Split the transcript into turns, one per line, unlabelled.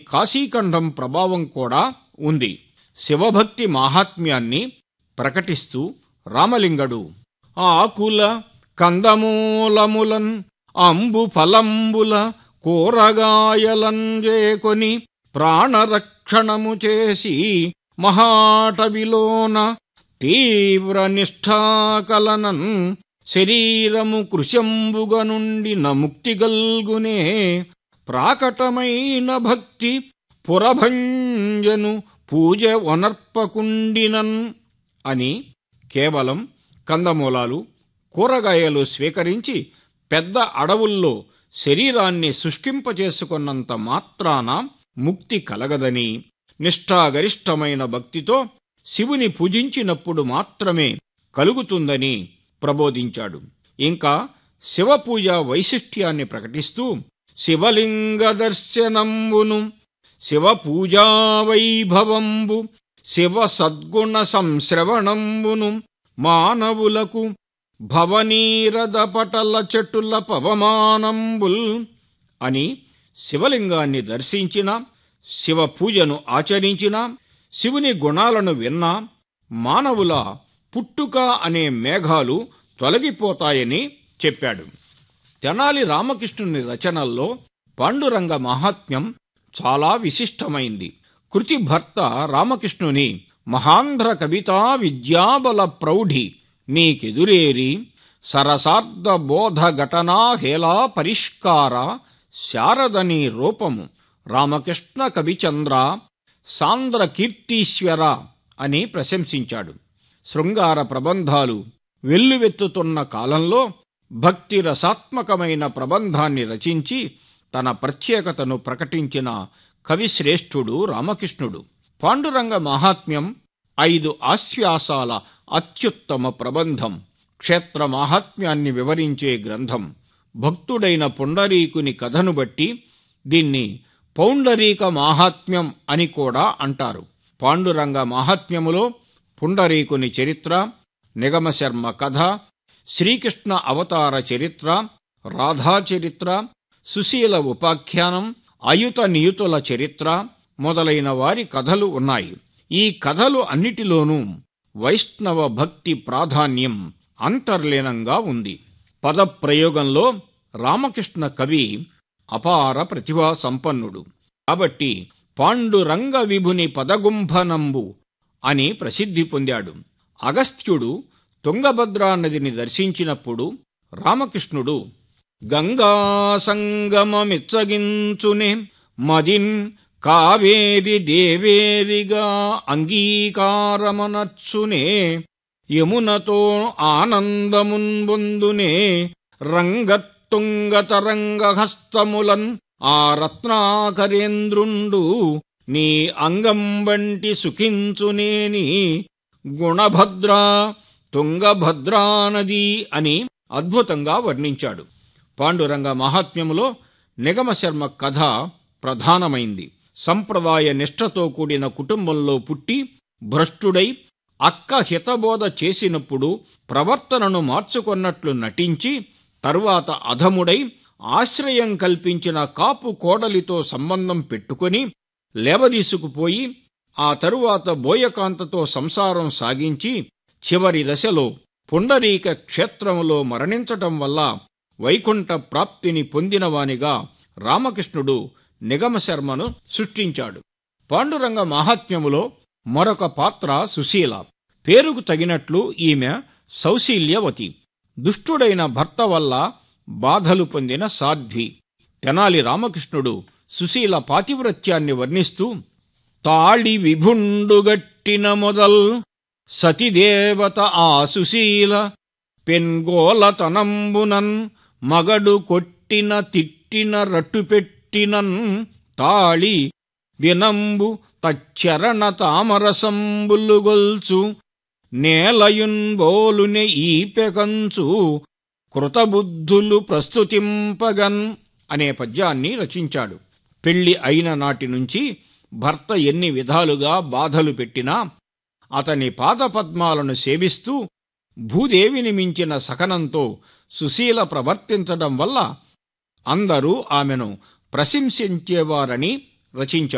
కాశీఖండం ప్రభావం కూడా ఉంది శివభక్తి మాహాత్మ్యాన్ని ప్రకటిస్తూ రామలింగడు ఆకుల కందమూలములన్ అంబు ఫలంబుల కూరగాయలన్ చేకొని ప్రాణరక్షణము చేసి మహాటవిలోన తీవ్ర నిష్ఠాకలనన్ శరీరము కృశంబుగ నుండి ముక్తి గల్గునే ప్రాకటమైన భక్తి పురభంజను పూజ వనర్పకుండినన్ అని కేవలం కందమూలాలు కూరగాయలు స్వీకరించి పెద్ద అడవుల్లో శరీరాన్ని శుష్కింపచేసుకున్నంత మాత్రాన ముక్తి కలగదని నిష్ఠాగరిష్టమైన భక్తితో శివుని పూజించినప్పుడు మాత్రమే కలుగుతుందని ప్రబోధించాడు ఇంకా శివపూజ వైశిష్ట్యాన్ని ప్రకటిస్తూ శివలింగ దర్శనంబును శివపూజా వైభవంబు శివ సద్గుణ సంశ్రవణంబును మానవులకు భవనీరద పటల చెట్టుల పవమానంబుల్ అని శివలింగాన్ని దర్శించిన శివ పూజను ఆచరించిన శివుని గుణాలను విన్నా మానవుల పుట్టుక అనే మేఘాలు తొలగిపోతాయని చెప్పాడు తెనాలి రామకృష్ణుని రచనల్లో పాండురంగ మహాత్మ్యం చాలా విశిష్టమైంది కృతి భర్త రామకృష్ణుని మహాంధ్ర కవితా విద్యాబల ప్రౌఢి నీకెదురేరి సరసార్థ బోధ ఘటనా హేళా పరిష్కార శారదని రూపము రామకృష్ణ కవిచంద్ర సాంద్ర కీర్తీశ్వర అని ప్రశంసించాడు శృంగార ప్రబంధాలు వెల్లువెత్తుతున్న కాలంలో భక్తి రసాత్మకమైన ప్రబంధాన్ని రచించి తన ప్రత్యేకతను ప్రకటించిన కవిశ్రేష్ఠుడు రామకృష్ణుడు పాండురంగ మహాత్మ్యం ఐదు ఆశ్వాసాల అత్యుత్తమ ప్రబంధం క్షేత్ర మాహాత్మ్యాన్ని వివరించే గ్రంథం భక్తుడైన పుండరీకుని కథను బట్టి దీన్ని పౌండరీక మాహాత్మ్యం అని కూడా అంటారు పాండురంగ మాహాత్మ్యములో పుండరీకుని చరిత్ర నిగమశర్మ కథ శ్రీకృష్ణ అవతార చరిత్ర రాధా చరిత్ర సుశీల ఉపాఖ్యానం అయుత నియుతుల చరిత్ర మొదలైన వారి కథలు ఉన్నాయి ఈ కథలు అన్నిటిలోనూ వైష్ణవ భక్తి ప్రాధాన్యం అంతర్లీనంగా ఉంది పదప్రయోగంలో రామకృష్ణ కవి అపార ప్రతిభా సంపన్నుడు కాబట్టి పాండురంగ విభుని పదగుంభనంబు అని ప్రసిద్ధి పొందాడు అగస్త్యుడు తుంగభద్రా నదిని దర్శించినప్పుడు రామకృష్ణుడు గంగా సంగమమిచ్చగించునే మదిన్ కావేరి దేవేరిగా అంగీకారమనర్చునే యమునతో ఆనందమున్ పొందునే రంగతుంగతరంగ హస్తములన్ ఆ రత్నాకరేంద్రుండు నీ అంగం వంటి సుఖించునేని గుణభద్ర తుంగభద్రానది అని అద్భుతంగా వర్ణించాడు పాండురంగ మహాత్మ్యములో నిగమశర్మ కథ ప్రధానమైంది సంప్రదాయ నిష్ఠతో కూడిన కుటుంబంలో పుట్టి భ్రష్టుడై అక్క హితబోధ చేసినప్పుడు ప్రవర్తనను మార్చుకొన్నట్లు నటించి తరువాత అధముడై ఆశ్రయం కల్పించిన కాపు కోడలితో సంబంధం పెట్టుకొని లేవదీసుకుపోయి ఆ తరువాత బోయకాంతతో సంసారం సాగించి చివరి దశలో పుండరీక క్షేత్రములో మరణించటం వల్ల వైకుంఠ ప్రాప్తిని పొందినవానిగా రామకృష్ణుడు నిగమశర్మను సృష్టించాడు పాండురంగ మహాత్మ్యములో మరొక పాత్ర సుశీల పేరుకు తగినట్లు ఈమె సౌశీల్యవతి దుష్టుడైన భర్త వల్ల బాధలు పొందిన సాధ్వి తెనాలి రామకృష్ణుడు సుశీల పాతివ్రత్యాన్ని వర్ణిస్తూ తాళి విభుండుగట్టిన మొదల్ సతిదేవత ఆ సుశీల పెన్గోలతనంబునన్ మగడు కొట్టిన తిట్టిన రట్టుపెట్టినన్ తాళి దినంబు తచ్చరణ తామరసంబులు గొల్చు నేలయున్ బోలునె ఈపెకంచు కృతబుద్ధులు ప్రస్తుతింపగన్ అనే పద్యాన్ని రచించాడు పెళ్లి అయిన నాటి నుంచి భర్త ఎన్ని విధాలుగా బాధలు పెట్టినా అతని పాదపద్మాలను సేవిస్తూ భూదేవిని మించిన సకనంతో సుశీల ప్రవర్తించడం వల్ల అందరూ ఆమెను ప్రశంసించేవారని రచించాడు